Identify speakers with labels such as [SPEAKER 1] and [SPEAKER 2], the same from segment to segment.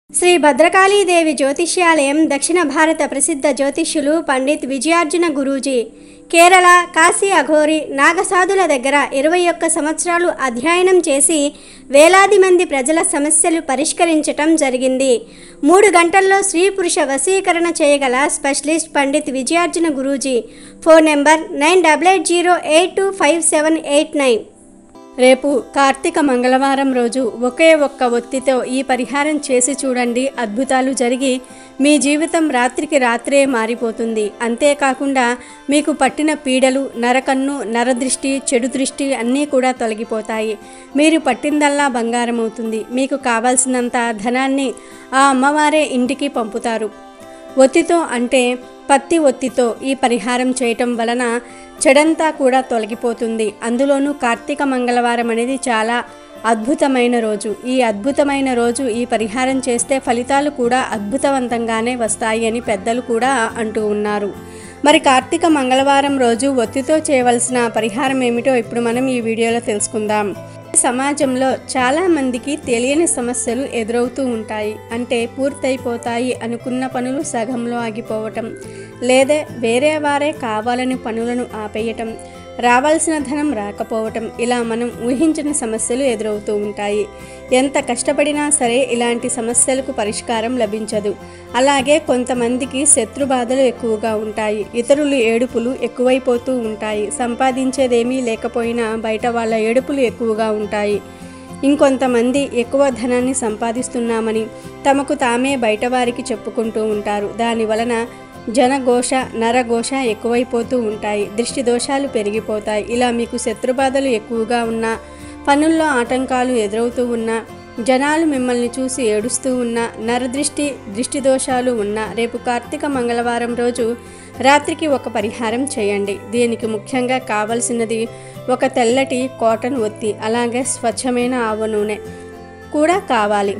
[SPEAKER 1] శ్రీ భద్రకాళీదేవి జ్యోతిష్యాలయం దక్షిణ భారత ప్రసిద్ధ జ్యోతిష్యులు పండిత్ విజయార్జున గురూజీ కేరళ కాశీ అఘోరి నాగసాధుల దగ్గర ఇరవై ఒక్క సంవత్సరాలు అధ్యయనం చేసి వేలాది మంది ప్రజల సమస్యలు పరిష్కరించటం జరిగింది మూడు గంటల్లో స్త్రీ పురుష వశీకరణ చేయగల specialist Pandit Vijayarjuna Guruji phone number nine double eight zero eight two five seven eight nine రేపు కార్తీక మంగళవారం రోజు ఒకే ఒక్క ఒత్తితో ఈ పరిహారం చేసి చూడండి అద్భుతాలు జరిగి మీ జీవితం రాత్రికి రాత్రే మారిపోతుంది అంతేకాకుండా మీకు పట్టిన పీడలు నరకన్ను నరదృష్టి చెడు దృష్టి అన్నీ కూడా తొలగిపోతాయి మీరు పట్టిందల్లా బంగారం అవుతుంది మీకు కావాల్సినంత ధనాన్ని ఆ అమ్మవారే ఇంటికి పంపుతారు ఒత్తితో అంటే పత్తి ఒత్తితో ఈ పరిహారం చేయటం వలన చెడంతా కూడా తొలగిపోతుంది అందులోనూ కార్తీక మంగళవారం అనేది చాలా అద్భుతమైన రోజు ఈ అద్భుతమైన రోజు ఈ పరిహారం చేస్తే ఫలితాలు కూడా అద్భుతవంతంగానే వస్తాయి అని పెద్దలు కూడా అంటూ ఉన్నారు మరి కార్తీక మంగళవారం రోజు ఒత్తితో చేయవలసిన పరిహారం ఏమిటో ఇప్పుడు మనం ఈ వీడియోలో తెలుసుకుందాం సమాజంలో చాలా మందికి తెలియని సమస్యలు ఎదురవుతూ ఉంటాయి అంటే పూర్తయిపోతాయి అనుకున్న పనులు సగంలో ఆగిపోవటం లేదా వేరే వారే కావాలని పనులను ఆపేయటం రావాల్సిన ధనం రాకపోవటం ఇలా మనం ఊహించిన సమస్యలు ఎదురవుతూ ఉంటాయి ఎంత కష్టపడినా సరే ఇలాంటి సమస్యలకు పరిష్కారం లభించదు అలాగే కొంతమందికి శత్రు బాధలు ఎక్కువగా ఉంటాయి ఇతరులు ఏడుపులు ఎక్కువైపోతూ ఉంటాయి సంపాదించేదేమీ లేకపోయినా బయట వాళ్ళ ఏడుపులు ఎక్కువగా ఉంటాయి ఇంకొంతమంది ఎక్కువ ధనాన్ని సంపాదిస్తున్నామని తమకు తామే బయటవారికి చెప్పుకుంటూ ఉంటారు దాని వలన జనఘోష నరఘోష ఎక్కువైపోతూ ఉంటాయి దృష్టి దోషాలు పెరిగిపోతాయి ఇలా మీకు శత్రుబాధలు ఎక్కువగా ఉన్నా పనుల్లో ఆటంకాలు ఎదురవుతూ ఉన్నా జనాలు మిమ్మల్ని చూసి ఏడుస్తూ ఉన్నా నరదృష్టి దృష్టి దోషాలు ఉన్నా రేపు కార్తీక మంగళవారం రోజు రాత్రికి ఒక పరిహారం చేయండి దీనికి ముఖ్యంగా కావలసినది ఒక తెల్లటి కాటన్ ఒత్తి అలాగే స్వచ్ఛమైన ఆవ నూనె కూడా కావాలి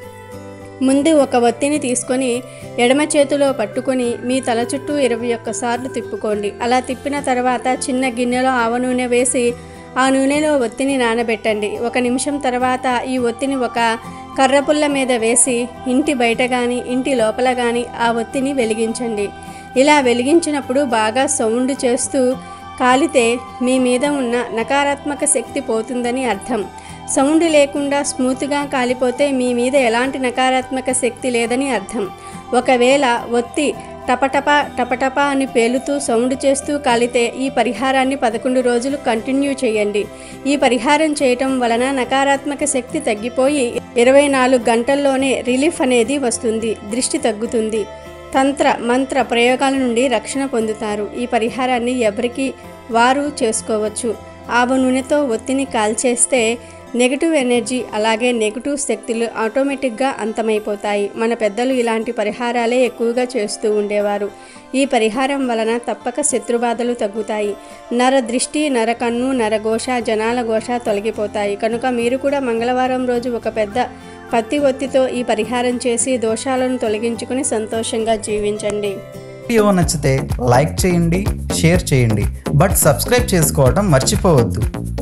[SPEAKER 1] ముందు ఒక ఒత్తిని తీసుకొని ఎడమ చేతిలో పట్టుకొని మీ తల చుట్టూ ఇరవై ఒక్కసార్లు తిప్పుకోండి అలా తిప్పిన తర్వాత చిన్న గిన్నెలో ఆవ నూనె వేసి ఆ నూనెలో ఒత్తిని నానబెట్టండి ఒక నిమిషం తర్వాత ఈ ఒత్తిని ఒక కర్రపుల్ల మీద వేసి ఇంటి బయట కానీ ఇంటి లోపల కానీ ఆ ఒత్తిని వెలిగించండి ఇలా వెలిగించినప్పుడు బాగా సౌండ్ చేస్తూ కాలితే మీ మీద ఉన్న నకారాత్మక శక్తి పోతుందని అర్థం సౌండ్ లేకుండా స్మూత్గా కాలిపోతే మీ మీద ఎలాంటి నకారాత్మక శక్తి లేదని అర్థం ఒకవేళ ఒత్తి టపటప టపటప అని పేలుతూ సౌండ్ చేస్తూ కాలితే ఈ పరిహారాన్ని పదకొండు రోజులు కంటిన్యూ చేయండి ఈ పరిహారం చేయటం వలన నకారాత్మక శక్తి తగ్గిపోయి ఇరవై నాలుగు గంటల్లోనే రిలీఫ్ అనేది వస్తుంది దృష్టి తగ్గుతుంది తంత్ర మంత్ర ప్రయోగాల నుండి రక్షణ పొందుతారు ఈ పరిహారాన్ని ఎవరికి వారు చేసుకోవచ్చు ఆవ నూనెతో ఒత్తిని కాల్చేస్తే నెగిటివ్ ఎనర్జీ అలాగే నెగిటివ్ శక్తులు ఆటోమేటిక్గా అంతమైపోతాయి మన పెద్దలు ఇలాంటి పరిహారాలే ఎక్కువగా చేస్తూ ఉండేవారు ఈ పరిహారం వలన తప్పక శత్రుబాధలు తగ్గుతాయి నర దృష్టి నరకన్ను నరఘోష జనాల ఘోష తొలగిపోతాయి కనుక మీరు కూడా మంగళవారం రోజు ఒక పెద్ద పత్తి ఒత్తితో ఈ పరిహారం చేసి దోషాలను తొలగించుకుని సంతోషంగా జీవించండి
[SPEAKER 2] వీడియో నచ్చితే లైక్ చేయండి షేర్ చేయండి బట్ సబ్స్క్రైబ్ చేసుకోవడం మర్చిపోవద్దు